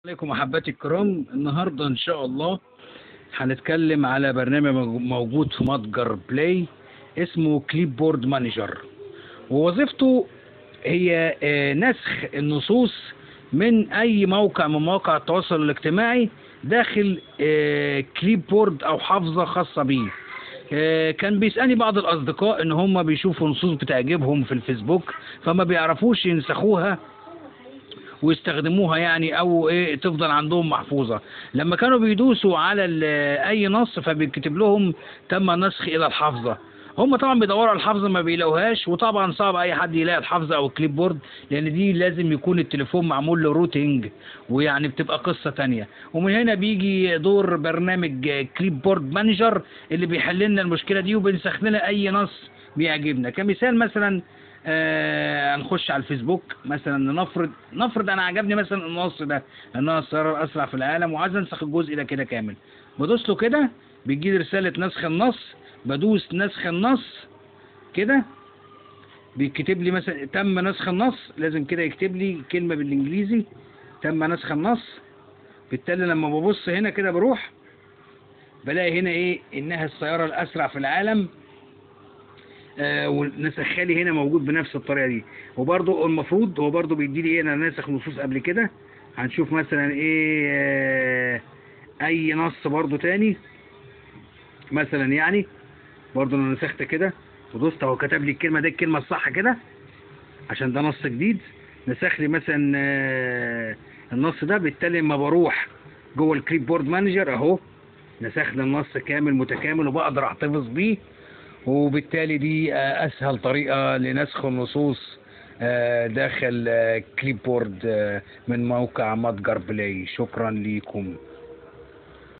عليكم احبتي الكرام النهارده ان شاء الله هنتكلم على برنامج موجود في متجر بلاي اسمه كليب بورد مانجر ووظيفته هي آه، نسخ النصوص من اي موقع من مواقع التواصل الاجتماعي داخل آه، كليب بورد او حافظه خاصه بيه آه، كان بيسألني بعض الأصدقاء إن هم بيشوفوا نصوص بتعجبهم في الفيسبوك فما بيعرفوش ينسخوها ويستخدموها يعني او ايه تفضل عندهم محفوظه لما كانوا بيدوسوا على ال- اي نص فبيكتب لهم تم نسخ الى الحافظه هم طبعا بيدوروا على الحافظه ما بيلاقوهاش وطبعا صعب اي حد يلاقي الحافظه او الكليب بورد لان دي لازم يكون التليفون معمول له روتينج ويعني بتبقى قصه تانية ومن هنا بيجي دور برنامج كليب بورد مانجر اللي بيحل لنا المشكله دي وبينسخ لنا اي نص بيعجبنا كمثال مثلا آه هنخش على الفيسبوك مثلا نفرض نفرض انا عجبني مثلا النص ده انها السياره الاسرع في العالم وعايز انسخ الجزء ده كده كامل بدوس له كده بيجي لي رساله نسخ النص بدوس نسخ النص كده بيكتب لي مثلا تم نسخ النص لازم كده يكتب لي كلمه بالانجليزي تم نسخ النص بالتالي لما ببص هنا كده بروح بلاقي هنا ايه انها السياره الاسرع في العالم آه، ونسخها لي هنا موجود بنفس الطريقه دي وبرضه المفروض هو برضه بيدي لي ايه انا ناسخ نصوص قبل كده هنشوف مثلا ايه آه، اي نص برضه تاني مثلا يعني برضه انا نسخت كده ودوست هو كتب لي الكلمه دي الكلمه الصح كده عشان ده نص جديد نسخ لي مثلا آه، النص ده بالتالي لما بروح جوه الكليب بورد مانجر اهو نسخ لي النص كامل متكامل وبقدر احتفظ بيه وبالتالي دي آه، اسهل طريقه لنسخ النصوص آه، داخل آه، كليب بورد آه، من موقع متجر بلاي شكرا ليكم